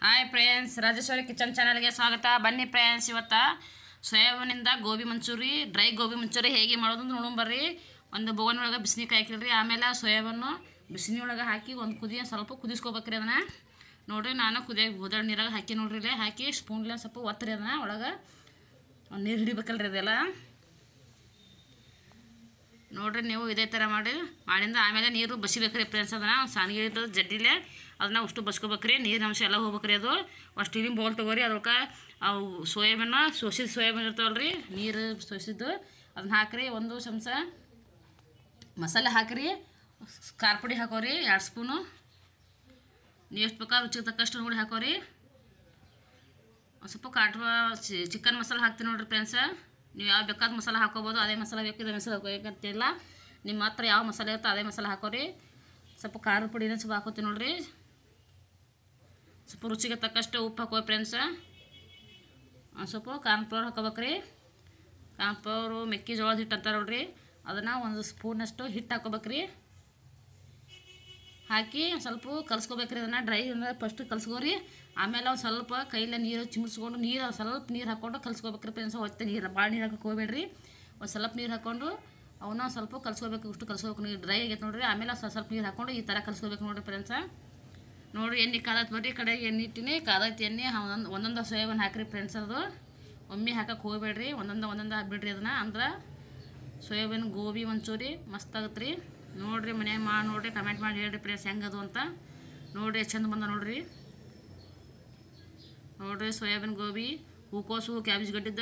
hi friends Rajeshwari kitchen ಚಾನಲ್ಗೆ ಸ್ವಾಗತ ಬನ್ನಿ ಫ್ರೆಂಡ್ಸ್ ಇವತ್ತು ಸೋಯಾಬೀನಿಂದ ಗೋಬಿ ಮಂಚೂರಿ ಡ್ರೈ ಗೋಬಿ ಮಂಚೂರಿ ಹೇಗೆ ಮಾಡೋದು ಅಂತ ನೋಡೋಣ ಬರ್ರಿ ಒಂದು ಬೋಗನ್ ಒಳಗೆ ಬಿಸಿನೀರು ಹಾಕಿಲ್ರಿ ಆಮೇಲೆ ಸೋಯಾಬೀನು ಬಿಸಿನಿ ಒಳಗೆ ಹಾಕಿ ಒಂದು ಕುದಿ ಸ್ವಲ್ಪ ಕುದಿಸ್ಕೋಬೇಕ್ರಿ ಅದನ್ನು ನೋಡ್ರಿ ನಾನು ಕುದಿಯಾಗಿ ಗೋದಳ ನೀರಾಗ ಹಾಕಿ ನೋಡ್ರಿ ಇಲ್ಲೇ ಹಾಕಿ ಸ್ಪೂನ್ಲೆ ಸ್ವಲ್ಪ ಒತ್ತರಿ ಅದನ್ನ ಒಳಗೆ ನೀರು ಹಿಡಿಬೇಕಲ್ರಿ ಅದೆಲ್ಲ ನೋಡ್ರಿ ನೀವು ಇದೇ ಥರ ಮಾಡಿ ಮಾಡಿಂದ ಆಮೇಲೆ ನೀರು ಬಸಿಬೇಕ್ರಿ ಫ್ರೆಂಡ್ಸ್ ಅದನ್ನು ಸಾನಿಗೆ ಇರ್ತದೆ ಜಡ್ಡಿಲೆ ಅದನ್ನ ಅಷ್ಟು ಬಸ್ಕೋಬೇಕ್ರಿ ನೀರಿನ ಅಂಶ ಎಲ್ಲ ಹೋಗ್ಬೇಕ್ರಿ ಅದು ಅಷ್ಟು ಇಲ್ಲಿನ ಬೌಲ್ ತೊಗೋರಿ ಅದಕ್ಕೆ ಅವು ಸೋಯಾಬೀನ ಸೋಸಿದ ಸೋಯಾಬೀನ್ ಇರ್ತಾವಲ್ರಿ ನೀರು ಸೋಸಿದ್ದು ಅದನ್ನ ಹಾಕ್ರಿ ಒಂದು ಚಮಚ ಮಸಾಲೆ ಹಾಕ್ರಿ ಖಾರ ಪುಡಿ ಹಾಕೋರಿ ಎರಡು ಸ್ಪೂನು ನೀವು ಎಷ್ಟು ಬೇಕಾದ್ರೆ ರುಚಿಗೆ ತಕ್ಕಷ್ಟು ನೋಡಿ ಹಾಕೋರಿ ಒಂದು ಸ್ವಲ್ಪ ಕಾಟ್ವ ಚಿಕನ್ ಮಸಾಲೆ ಹಾಕ್ತೀನಿ ನೋಡ್ರಿ ಫ್ರೆಂಡ್ಸ ನೀವು ಯಾವ ಬೇಕಾದ ಮಸಾಲೆ ಹಾಕೋಬೋದು ಅದೇ ಮಸಾಲೆ ಬೇಕು ಇದೇ ಮಸಾಲೆ ಹಾಕೋಬೇಕಂತಿಲ್ಲ ನಿಮ್ಮ ಹತ್ರ ಯಾವ ಮಸಾಲೆ ಇರುತ್ತೋ ಅದೇ ಮಸಾಲೆ ಹಾಕೋರಿ ಸ್ವಲ್ಪ ಖಾರದ ಪುಡಿನ ಸ್ವಲ್ಪ ಹಾಕೋತೀನಿ ನೋಡ್ರಿ ಸ್ವಲ್ಪ ರುಚಿಗೆ ತಕ್ಕಷ್ಟು ಉಪ್ಪು ಹಾಕೋ ಫ್ರೆಂಡ್ಸ ಒಂದು ಸ್ವಲ್ಪ ಕಾರ್ನ್ಫ್ಲವರ್ ಹಾಕೋಬೇಕ್ರಿ ಕಾರ್ನ್ಫ್ಲವರು ಮೆಕ್ಕೆಜೋಳದ ಹಿಟ್ಟು ಅಂತಾರೆ ನೋಡ್ರಿ ಅದನ್ನು ಒಂದು ಸ್ಪೂನಷ್ಟು ಹಿಟ್ಟು ಹಾಕೋಬೇಕ್ರಿ ಹಾಕಿ ಸ್ವಲ್ಪ ಕಲ್ಸ್ಕೊಬೇಕ್ರಿ ಅದನ್ನು ಡ್ರೈ ಅಂದ್ರೆ ಫಸ್ಟ್ ಕಲ್ಸ್ಕೋರಿ ಆಮೇಲೆ ಒಂದು ಸ್ವಲ್ಪ ಕೈಲೇ ನೀರು ಚಿಮ್ಸ್ಕೊಂಡು ನೀರು ಸ್ವಲ್ಪ ನೀರು ಹಾಕ್ಕೊಂಡು ಕಲ್ಸ್ಕೊಬೇಕ್ರಿ ಫ್ರೆಂಡ್ಸ್ ಹೊತ್ತೆ ನೀರು ಭಾಳ ನೀರು ಹಾಕಕ್ಕೆ ಹೋಗ್ಬೇಡ್ರಿ ಒಂದು ಸ್ವಲ್ಪ ನೀರು ಹಾಕ್ಕೊಂಡು ಅವನ್ನ ಸ್ವಲ್ಪ ಕಲ್ಸ್ಕೋಬೇಕು ಇಷ್ಟು ಕಲ್ಸ್ಕೋಬೇಕು ನೀರು ಡ್ರೈ ಆಗೈತೆ ನೋಡ್ರಿ ಆಮೇಲೆ ಸ್ವಲ್ಪ ಸ್ವಲ್ಪ ನೀರು ಹಾಕ್ಕೊಂಡು ಈ ಥರ ಕಲ್ಸ್ಕೋಬೇಕು ನೋಡ್ರಿ ಫ್ರೆಂಡ್ಸ ನೋಡ್ರಿ ಎಣ್ಣೆ ಕಾದೈತೆ ಬರ್ರಿ ಕಡೆಗೆ ಎಣ್ಣೆ ಇಟ್ಟಿನಿ ಕಾದೈತೆ ಎಣ್ಣೆ ಒಂದೊಂದು ಒಂದೊಂದು ಸೋಯಾಬೀನ್ ಹಾಕ್ರಿ ಫ್ರೆಂಡ್ಸ್ ಅದು ಒಮ್ಮೆ ಹಾಕಕ್ಕೆ ಹೋಗ್ಬೇಡ್ರಿ ಒಂದೊಂದು ಒಂದೊಂದು ಹಾಕ್ಬಿಡ್ರಿ ಅದನ್ನು ಅಂದ್ರೆ ಸೋಯಾಬೀನ್ ಗೋಬಿ ಮಂಚೂರಿ ಮಸ್ತ್ ಆಗತ್ತೆ ರೀ ನೋಡಿರಿ ಮನ್ಯಾಗ ಮಾಡಿ ನೋಡಿರಿ ಕಮೆಂಟ್ ಮಾಡಿ ಹೇಳ್ರಿ ಪ್ಲೇಸ್ ಹೆಂಗದು ಅಂತ ನೋಡಿರಿ ಎಷ್ಟು ಚಂದ ಬಂದ ನೋಡ್ರಿ ನೋಡಿರಿ ಸೋಯಾಬೀನ್ ಗೋಬಿ ಹೂಕೋಸು ಕ್ಯಾಬೇಜ್ ಗಡ್ಡಿದ್ದ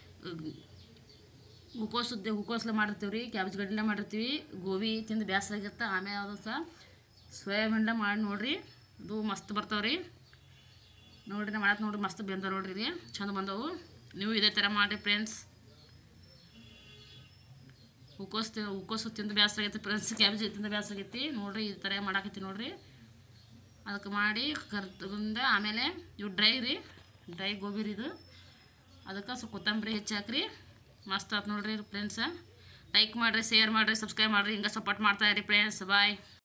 ಹೂಕೋಸದ್ದು ಹೂಕೋಸ್ಲೆ ಮಾಡಿರ್ತೀವಿ ರೀ ಕ್ಯಾಬೇಜ್ ಗಡ್ಡಿಲೆ ಮಾಡಿರ್ತೀವಿ ಗೋಬಿ ತಿಂದು ಬೇಸರ ಆಗಿರುತ್ತೆ ಆಮೇಲೆ ಅದು ಸಹ ಸೋಯಾಬೀನ್ಲ ಮಾಡಿ ನೋಡಿರಿ ಅದು ಮಸ್ತ್ ಬರ್ತಾವೆ ರೀ ನೋಡಿರಿ ನಾ ಮಾಡತ್ತೆ ನೋಡ್ರಿ ಮಸ್ತ್ ಬೆಂದ ನೋಡ್ರಿ ರೀ ಚಂದ ಬಂದವು ನೀವು ಇದೇ ಥರ ಮಾಡಿರಿ ಫ್ರೆಂಡ್ಸ್ ಹೂಕೋಸ್ ತಿ ಹೂಕೋಸು ತಿಂದು ಬೇಸರ ಆಗೈತಿ ಫ್ರೆಂಡ್ಸ್ ಕ್ಯಾಬೇಜ್ ತಿಂದು ಬೇಸರ ಆಗೈತಿ ನೋಡಿರಿ ಈ ಥರ ಮಾಡಾಕತ್ತಿ ನೋಡಿರಿ ಅದಕ್ಕೆ ಮಾಡಿ ಕರ್ದಿಂದ ಆಮೇಲೆ ಇವು ಡ್ರೈ ರೀ ಡ್ರೈ ಗೋಬಿ ರೀ ಇದು ಅದಕ್ಕೆ ಸ್ವಲ್ಪ ಕೊತ್ತಂಬರಿ ಹೆಚ್ಚು ಹಾಕ್ರಿ ಮಸ್ತ್ ಆಯ್ತು ನೋಡಿರಿ ಫ್ರೆಂಡ್ಸ ಲೈಕ್ ಮಾಡಿರಿ ಶೇರ್ ಮಾಡಿರಿ ಸಬ್ಸ್ಕ್ರೈಬ್ ಮಾಡಿರಿ ಹಿಂಗೆ ಸಪೋರ್ಟ್ ಮಾಡ್ತಾ ಇರಿ ಫ್ರೆಂಡ್ಸ್ ಬಾಯ್